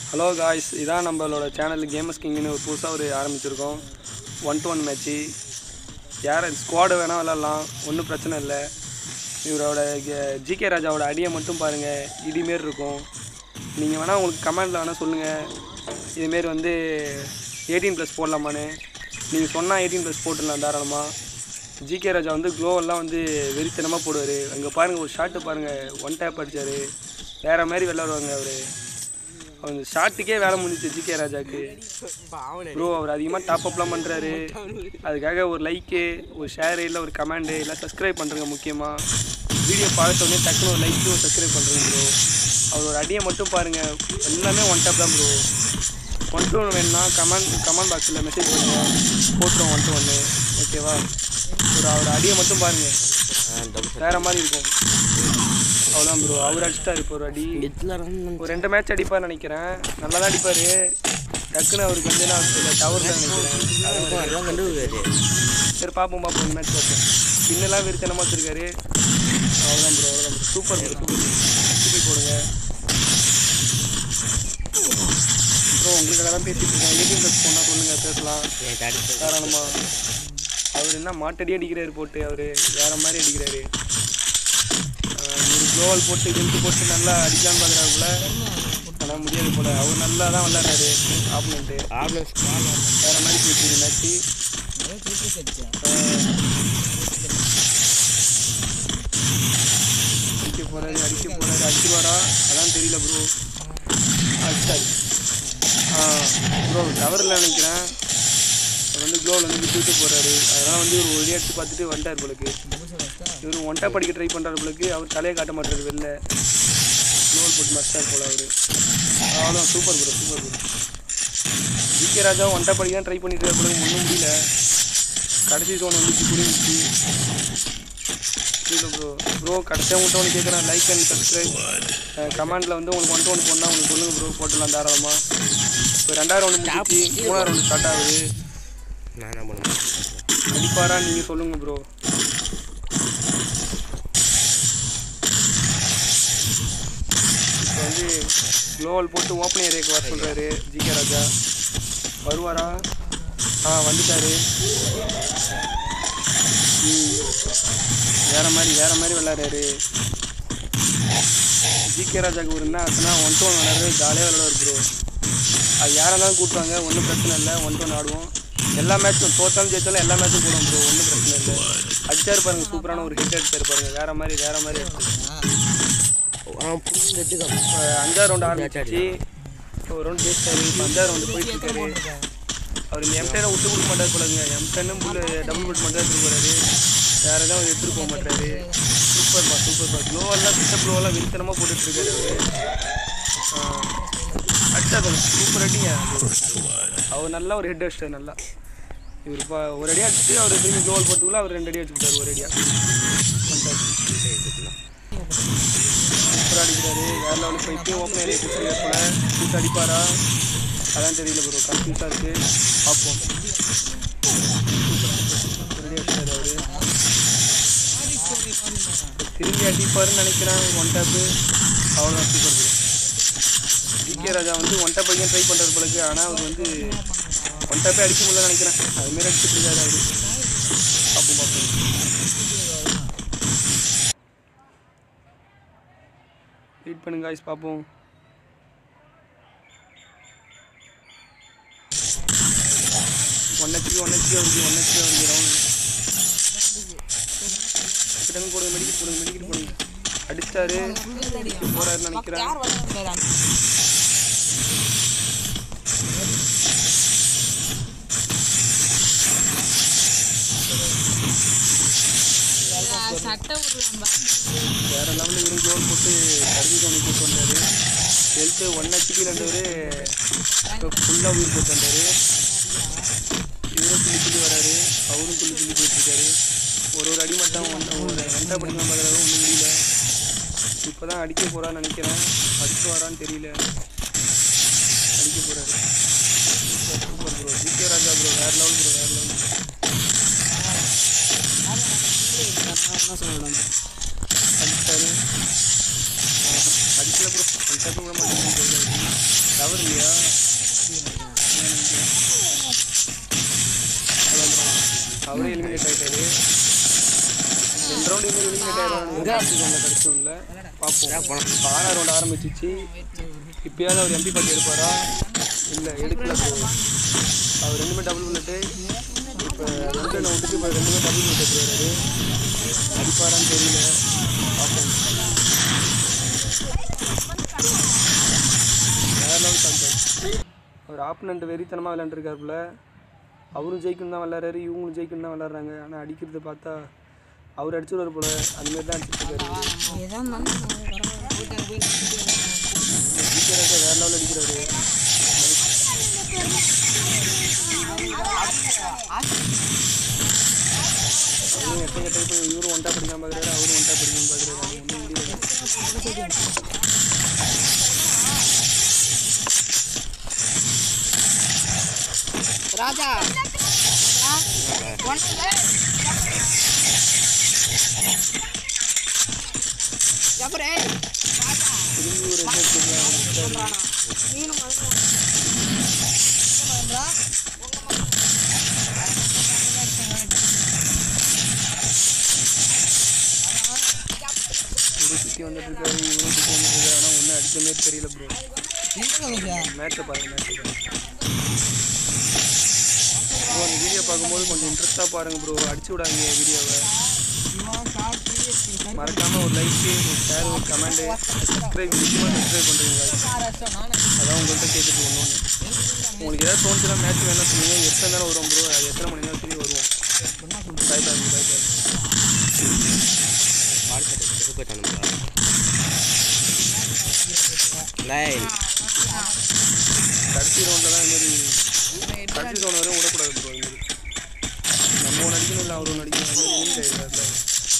Hello guys இதான் நம்மளோட channel games கிங்னு ஒரு புதுசாக ஒரு ஆரம்பிச்சிருக்கோம் ஒன் டு ஒன் மேட்ச்சு யார் ஸ்குவாடு வேணால் விளாட்லாம் ஒன்றும் பிரச்சனை இல்லை இவரோட ஜிகே ராஜாவோட அடியை மட்டும் பாருங்கள் இடிமாரி இருக்கும் நீங்கள் வேணால் உங்களுக்கு கமெண்டில் வேணால் சொல்லுங்கள் இதுமாரி வந்து எயிட்டீன் ப்ளஸ் போடலாமான்னு நீங்கள் சொன்னால் எயிட்டீன் ப்ளஸ் போட்டுடலாம் தாராளமாக ஜிகே ராஜா வந்து க்ளோவெல்லாம் வந்து வெறித்தனமாக போடுவார் அங்கே பாருங்கள் ஒரு ஷாட்டு பாருங்கள் ஒன் டேப் அடிச்சார் வேறு மாதிரி விளாடுவாங்க அவர் அவங்க ஷாட்டுக்கே வேலை முடிஞ்சிச்சு ஜிகே ராஜாக்கு ப்ரோ அவர் அதிகமாக டாப் அப்லாம் பண்ணுறாரு அதுக்காக ஒரு லைக்கு ஒரு ஷேரு இல்லை ஒரு கமெண்டு இல்லை சப்ஸ்கிரைப் பண்ணுறங்க முக்கியமாக வீடியோ பார்த்த உடனே டக்குனு ஒரு லைக்கு ஒரு சப்ஸ்கிரைப் பண்ணுறேங்க ப்ரோ அவரோட அடியை மட்டும் பாருங்கள் எல்லாமே ஒன் டாப் தான் ப்ரோ ஒன் டு ஒன் வேணும்னா கமெண்ட் கமெண்ட் பாக்ஸில் மெசேஜ் பண்ணுங்கள் போட்டுருவோம் ஒன் டு ஒன்று ஓகேவா ஒரு அவரோட அடியை மட்டும் பாருங்கள் வேறு மாதிரி இருக்கும் அவ்வளோதான் ப்ரோ அவர் அடிச்சிட்டாரு இப்போ ஒரு அடி ஒரு ரெண்டு மேட்ச் அடிப்பார் நினைக்கிறேன் நல்லா தான் அடிப்பார் டக்குன்னு அவருக்கு வந்து நான் டவர் தான் நினைக்கிறேன் சரி பார்ப்போம் பார்ப்போம் இந்த மேட்ச் பார்ப்போம் இன்னெல்லாம் வெறித்தனமாக வச்சுருக்காரு அவ்வளோதான் ப்ரோ அவ்வளோதான் ப்ரோ சூப்பர் ப்ரோ சூப்பர் திருப்பி போடுங்க ப்ரோ உங்களுக்கு தான் பேசிட்டு இருக்கேன் எயிட்டீன் ப்ளஸ் போனால் சொல்லுங்கள் பேசலாம் தாராளமாக அவர் என்ன மாட்டடி அடிக்கிறாரு போட்டு அவர் வேற மாதிரி அடிக்கிறாரு ஒரு க்ளோவல் போட்டு ஹெல்த் போட்டு நல்லா அடிக்கலான்னு பார்க்குறாருல ஆனால் முடியாது போல அவர் நல்லா தான் விளாட்றாரு ஆப்னண்ட்டு வேற மாதிரி போயிட்டு மேட்ச்சு அடிக்க போறாரு அடிக்க போறாரு அடிச்சுவாரா அதான் தெரியல ப்ரோ அடிச்சாரு ஆ ப்ரோ டவரில் நினைக்கிறேன் அவர் வந்து க்ளோவில் வந்து விட்டு விட்டு போகிறாரு அதனால் வந்து ஒரு ஒளி அடிச்சு பார்த்துட்டு வந்துட்டார் போலக்கு இவர் ஒன்ட்டா படிக்க ட்ரை பண்ணுறாரு போலக்கு அவர் தலையை காட்ட மாட்டாரு வெளில க்ளோல் போட்டு மஸ்டார் போல அவர் அவ்வளோ super bro super bro GK Raja ஒன்ட்டா படிக்க தான் ட்ரை பண்ணிட்டு இருக்காரு போல ஒன்றும் முடியல கடைசி ஜோன் வந்துச்சு புரிஞ்சிச்சு புரியல ப்ரோ ப்ரோ கடைசியாக உங்கள்கிட்ட ஒன்று கேட்குறேன் லைக் அண்ட் சப்ஸ்கிரைப் கமெண்டில் வந்து உங்களுக்கு ஒன் டு ஒன் போனால் உங்களுக்கு சொல்லுங்கள் ப்ரோ போட்டுடலாம் தாராளமாக இப்போ ரெண்டாயிரம் ஒன்று முடிச்சு மூணாயிரம் ஒன்று ஸ்டார்ட் ஆகுது நான் என்ன பண்ணுவேன் அடிப்பாரா நீங்கள் சொல்லுங்கள் ப்ரோ இப்போ வந்து க்ளோவல் போட்டு ஓப்பன் ஏரியாவுக்கு வர சொல்கிறாரு ஜிகே ராஜா வருவாரா ஆ வந்துட்டாரு ம் வேற மாதிரி வேற மாதிரி விளாட்றாரு ஜிகே ராஜாக்கு ஒரு என்ன ஆச்சுன்னா ஒன் டு ஒன் விளாட்றது ஜாலியாக விளாடுவார் ப்ரோ அது யாராக இருந்தாலும் கூப்பிட்டாங்க ஒன்றும் பிரச்சனை இல்லை ஒன் டு ஒன் ஆடுவோம் எல்லா மேட்சும் தோத்தாலும் ஜெயிச்சாலும் எல்லா மேட்சும் போடுவோம் ப்ரோ ஒன்றும் பிரச்சனை இல்லை அடிச்சாரு பாருங்க சூப்பரான ஒரு ஹிட் அடிச்சாரு பாருங்க வேற மாதிரி வேற மாதிரி அடிச்சாரு அவன் புரிஞ்சு கட்டுக்க இப்போ அஞ்சாவது ரவுண்ட் ஆரம்பிச்சு ஒரு ரவுண்ட் ஜெயிச்சாரு இப்போ அஞ்சாவது ரவுண்டு போயிட்டு இருக்காரு அவர் இந்த எம்டனை விட்டு கொடுக்க மாட்டார் போலங்க எம்டனும் புல் டபுள் புல் மட்டும் எடுத்துட்டு போறாரு வேற எதாவது அவர் எடுத்துட்டு போக மாட்டாரு சூப்பர்ப்பா சூப்பர்ப்பா க்ளோவெல்லாம் கிட்ட க்ளோவெல்லாம் விரித்தனமாக போட்டுட்டு இருக்காரு அவரு அடிச்சாரு சூப்பர் அடிங்க அவர் நல்லா ஒரு ஹெட் அடிச்சிட்டார் நல்லா இவர் இப்போ ஒரு அடி அடிச்சுட்டு அவர் திரும்பி க்ளோவல் போட்டுக்குள்ள அவர் ரெண்டு அடி அடிச்சுட்டார் ஒரு அடியாக சூப்பராக அடிக்கிறாரு வேற லெவலுக்கு போய் இப்பயும் ஓப்பன் ஏரியா கொடுத்துருக்காரு போல கூட்டு அடிப்பாரா அதான் தெரியல ப்ரோ கன்ஃபியூஸாக இருக்குது பார்ப்போம் ரெடி அடிச்சாரு அவரு திரும்பி அடிப்பாருன்னு நினைக்கிறேன் ஒன் டேப்பு அவ்வளோதான் சூப்பர் ப்ரோ டிகே ராஜா வந்து ஒன் டேப் அடிக்க ட்ரை பண்ணுறது போலக்கு ஆனால் அவர் வந்து ஒன் டேப்பே அடிக்க முடியல நினைக்கிறேன் அதுமாரி அடிச்சுட்டு இருக்காரு அவரு பார்ப்போம் பார்ப்போம் வெயிட் பண்ணுங்க guys பார்ப்போம் ஒன் ஹெச்பி ஒன் ஹெச்பி வருது ஒன் ஹெச்பி வருது ரவுண்ட் கிட்டங்க போடுங்க மெடிக்கல் போடுங்க மெடிக்கல் போடுங்க அடிச்சிட்டாரு போறாருன்னு நினைக்கிறேன் சட்டை விடுறான் வேற லெவலில் இவரும் கோல் போட்டு கருவி தோணி போட்டு வந்தார் ஹெல்த்து ஒன் ஹெச்பியில் இருந்தவர் ஃபுல்லாக உயிர் போட்டு வந்தார் இவரும் துள்ளி துள்ளி வராரு அவரும் துள்ளி துள்ளி போயிட்டுருக்காரு ஒரு ஒரு அடி மட்டும் ஒன் ஒரு ரெண்டா படிக்கலாம் பார்க்குறாரு ஒன்றும் முடியல இப்போ தான் அடிக்க போகிறான்னு நினைக்கிறேன் அடிச்சு வரான்னு தெரியல அடிக்க போகிறாரு super bro GK Raja bro வேறு லெவல் ப்ரோ வேறு லெவல் அடிச்சாரு அடிக்கல ப்ரோ அடிச்சாரு கூட மாட்டேங்குது அவர் இல்லையா அவரே எலிமினேட் ஆயிட்டாரு ரெண்டு ரவுண்ட் இன்னும் எலிமினேட் ஆயிடுவாங்க கிடைச்சோம்ல பார்ப்போம் இப்போ ஆறாவது ரவுண்ட் ஆரம்பிச்சிச்சு இப்பயாவது அவர் எம்பி பார்ட்டி எடுப்பாரா இல்லை எடுக்கல bro. அவர் ரெண்டுமே டபுள் புல்லட்டு இப்போ ரெண்டு என்ன விட்டுட்டு இப்போ ரெண்டுமே டபுள் புல்லட் எடுத்துருவாரு அடிப்பாரான்னு தெரியல பார்ப்போம் வேற லெவல் கான்செப்ட் அவர் ஆப்பனண்ட் வெறித்தனமாக விளையாண்டுருக்காருல அவரும் ஜெயிக்கணும் தான் விளாட்றாரு இவங்களும் ஜெயிக்கணும் தான் விளாட்றாங்க ஆனால் அடிக்கிறத பார்த்தா அவர் அடிச்சுடுவார் போல அந்த மாதிரி தான் அடிச்சிட்டு இருக்காரு ஏதான் ஜிகேராஜா வேற லெவலில் அடிக்கிறாரு அவரும் எட்ட கட்ட இப்போ இவரும் ஒன்ட்டா படிக்காம பார்க்குறாரு அவரும் ஒன்ட்டா படிக்காம பார்க்குறாரு அது ஒன்றும் முடியல ராஜா ஜபரே திரும்பி ஒரு ரெண்டு எடுத்துக்கலாம் இவரும் சுற்றி வந்துட்டு இருக்காரு இவரும் சுற்றி வந்துட்டு இருக்காரு ஆனால் ஒன்றும் அடிச்ச மாதிரி தெரியல ப்ரோ மேட்ச்சை பாருங்க மேட்ச்சை ப்ரோ அந்த வீடியோ பார்க்கும்போது கொஞ்சம் இன்ட்ரெஸ்ட்டாக பாருங்கள் ப்ரோ அடிச்சு விடாதீங்க வீடியோவை மறக்காமல் ஒரு லைக் ஒரு ஷேர் ஒரு கமெண்ட் சப்ஸ்கிரைப் முக்கியமாக சப்ஸ்கிரைப் பண்ணுறீங்க அதான் உங்கள்கிட்ட கேட்குறது ஒன்று ஒன்று உங்களுக்கு ஏதாவது தோணுச்சுன்னா மேட்ச் வேணா சொல்லுங்க எப்போ இருந்தாலும் வரும் ப்ரோ அது எத்தனை மணி நேரம் சரி வருவோம் பாய் பாய் பாய் பாய் பாடுபட்டு போயிட்டானுங்களா லைன் கடைசி ரவுண்டில் தான் இந்த மாதிரி கடைசி ரவுண்ட் வரையும் விடக்கூடாது ப்ரோ இது மாதிரி நம்ம ஒன்று அடிக்கணும் இல்லை அவர் ஒன்று அடிக்கணும் அது மாதிரி லிமிட் ஆகிடுறாரு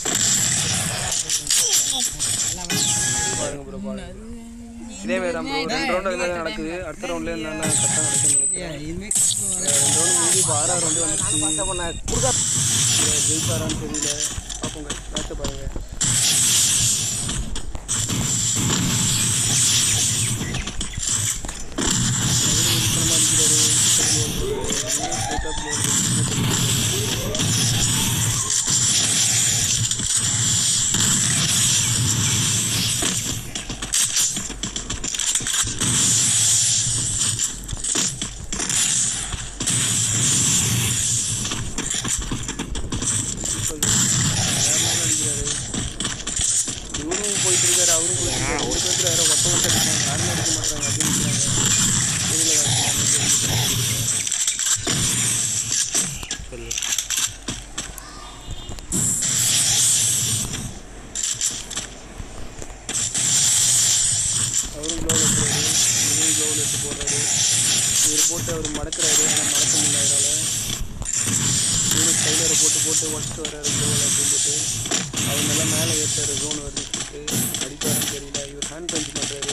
பாருங்க ப்ரோ பாருங்க இதே மாதிரி தான் ப்ரோ ரெண்டு ரவுண்ட் அது மாதிரி தான் நடக்குது அடுத்த ரவுண்ட்ல என்னென்ன கரெக்டாக நடக்கும்னு நினைக்கிறேன் ரெண்டு ரவுண்ட் முடிஞ்சு இப்போ ஆறாவது ரவுண்டு வந்துச்சு ஜெயிப்பாரான்னு தெரியல பார்ப்போங்க மேட்சை பாருங்க இவரும் போயிட்டு இருக்காரு அவரும் போயிட்டு இருக்காரு ரெண்டு பேருக்கு வேற ஒட்ட ஒட்ட அடிப்பாங்க யாருமே அடிக்க மாட்டாங்க அப்படின்னு தெரியல சொல்லு அவரும் க்ளோவில் எடுத்துறாரு இவரும் க்ளோவில் எடுத்து போடுறாரு இவர் போட்டு அவர் மடக்கிறாரு ஆனால் மடக்க முடியல அவரால் இவரும் ஸ்டைலரை போட்டு போட்டு உடச்சிட்டு வர்றாரு க்ளோவில் அப்படின்ட்டு அவர் நல்லா மேலே ஏற்றாரு ஜோன் வருது சொல்லிட்டு அடிப்பாருன்னு தெரியல இவர் ஹேண்ட் பஞ்ச் பண்ணுறாரு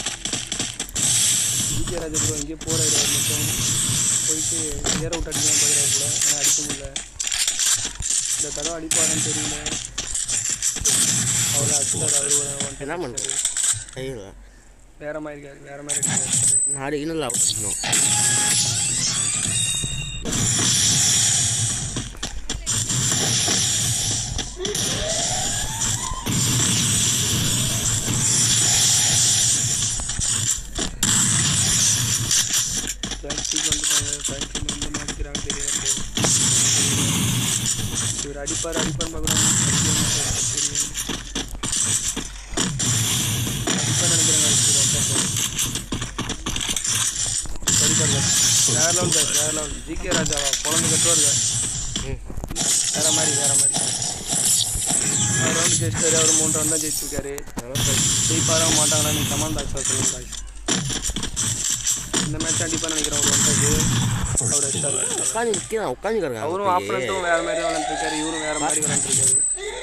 ஜிகே ராஜா ப்ரோ எங்கேயோ போகிறாரு அவர் மட்டும் போயிட்டு ஏர் அவுட் அடிக்கலாம் பார்க்குறாரு போல ஆனால் அடிக்க முடியல இந்த தடவை அடிப்பாருன்னு தெரியல அவரை அடிச்சார் அவர் என்ன பண்ணுறது கையில் வேற மாதிரி இருக்காரு வேற மாதிரி இருக்காரு நான் அடிக்கணும் அவுட் அடிக்கணும் ஃபேக்ட்ரிக்கு வந்துட்டாங்க ஃபேக்ட்ரியில் வந்து மாற்றிக்கிறாங்க தெரியல இவர் அடிப்பார் அடிப்பார்னு பார்க்குறோம் தெரியும் அடிப்பார் நினைக்கிறாங்க அடிப்பார் வேற லெவல் சார் வேற லெவல் ஜிகே ராஜாவா குழந்தை கட்டுவார் ம் வேற மாதிரி வேற மாதிரி அவர் ரவுண்டு ஜெயிச்சிட்டாரு அவர் மூணு ரவுண்ட் தான் ஜெயிச்சிருக்காரு ஜெயிப்பாரா மாட்டாங்களா நீ கமாண்ட் பாக்ஸில் சொல்லுங்க guys. இந்த மேட்ச் அடிப்பான்னு நினைக்கிறேன் ஒரு ஒன்றாவது அவர் அடிச்சாரு உட்காந்து நிற்கிறான் உட்காந்து அவரும் ஆப்பனண்ட்டும் வேற மாதிரி விளாண்டுருக்காரு இவரும் வேற மாதிரி விளாண்டுருக்காரு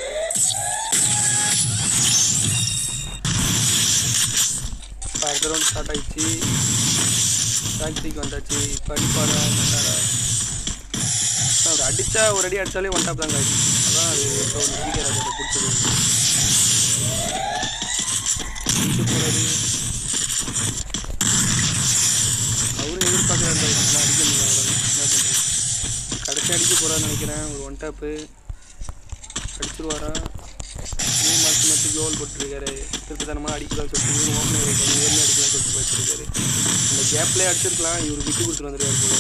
இப்போ அடுத்த ரவுண்ட் ஸ்டார்ட் ஆயிடுச்சு ஃபேக்ட்ரிக்கு வந்தாச்சு இப்போ அடிப்பாரா மாட்டாரா அவர் அடித்தா ஒரு அடி அடித்தாலே ஒன் டாப் தான் காய்ச்சி அதான் அது இப்போ ஒரு ஜிகே ராஜாட்ட பிடிச்சது பிடிச்சு போகிறாரு தான் இருந்தால் அடிக்க முடியல அவரால் என்ன பண்ணுறது கடைசி அடிக்க போகிறான்னு நினைக்கிறேன் ஒரு ஒன் டாப்பு அடிச்சிருவாரா மூணு மாதம் மட்டும் கோல் போட்டுருக்காரு திருப்பத்தனமாக அடிக்கலாம் சொல்லிட்டு இவரு ஓப்பனர் இருக்காரு நேரில் அடிக்கலாம் சொல்லிட்டு போயிட்டுருக்காரு அந்த கேப்லேயே அடிச்சிருக்கலாம் இவர் விட்டு கொடுத்துட்டு வந்துருக்காரு போல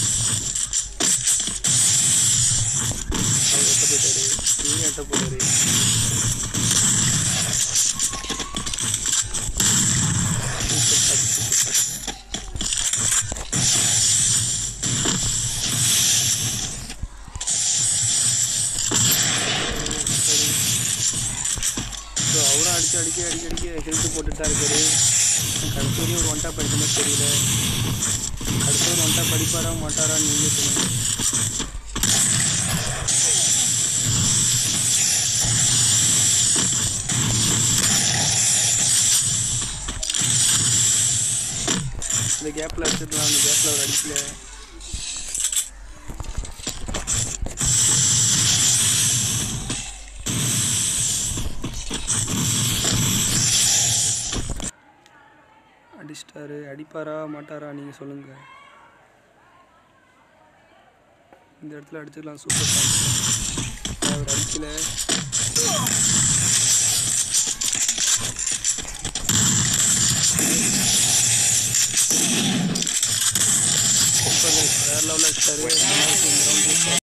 அவர் எட்ட போயிட்டாரு இவங்க எட்ட போறாரு சூப்பர் ஷாட் சூப்பர் ஷாட் சரி ஸோ அவரும் அடிச்சு அடிக்க அடிக்க அடிக்க ஹெல்த்து போட்டுட்டு தான் இருக்காரு கடைசி வரையும் ஒரு ஒன் டாப் அடிக்க மாதிரி தெரியல அடுத்த ஒரு ஒன் டாப் அடிப்பாரா மாட்டாரா நீங்களே சொல்லுங்க இந்த கேப்பில் அடிச்சிடலாம் அந்த கேப்பில் அவர் அடிக்கல அடிச்சிட்டாரு அடிப்பாரா மாட்டாரா நீங்கள் சொல்லுங்கள் இந்த இடத்துல அடிச்சிடலாம் சூப்பர் சான்ஸ் அவர் அடிக்கல சூப்பர் வேறு லெவலில் அடிச்சிட்டாரு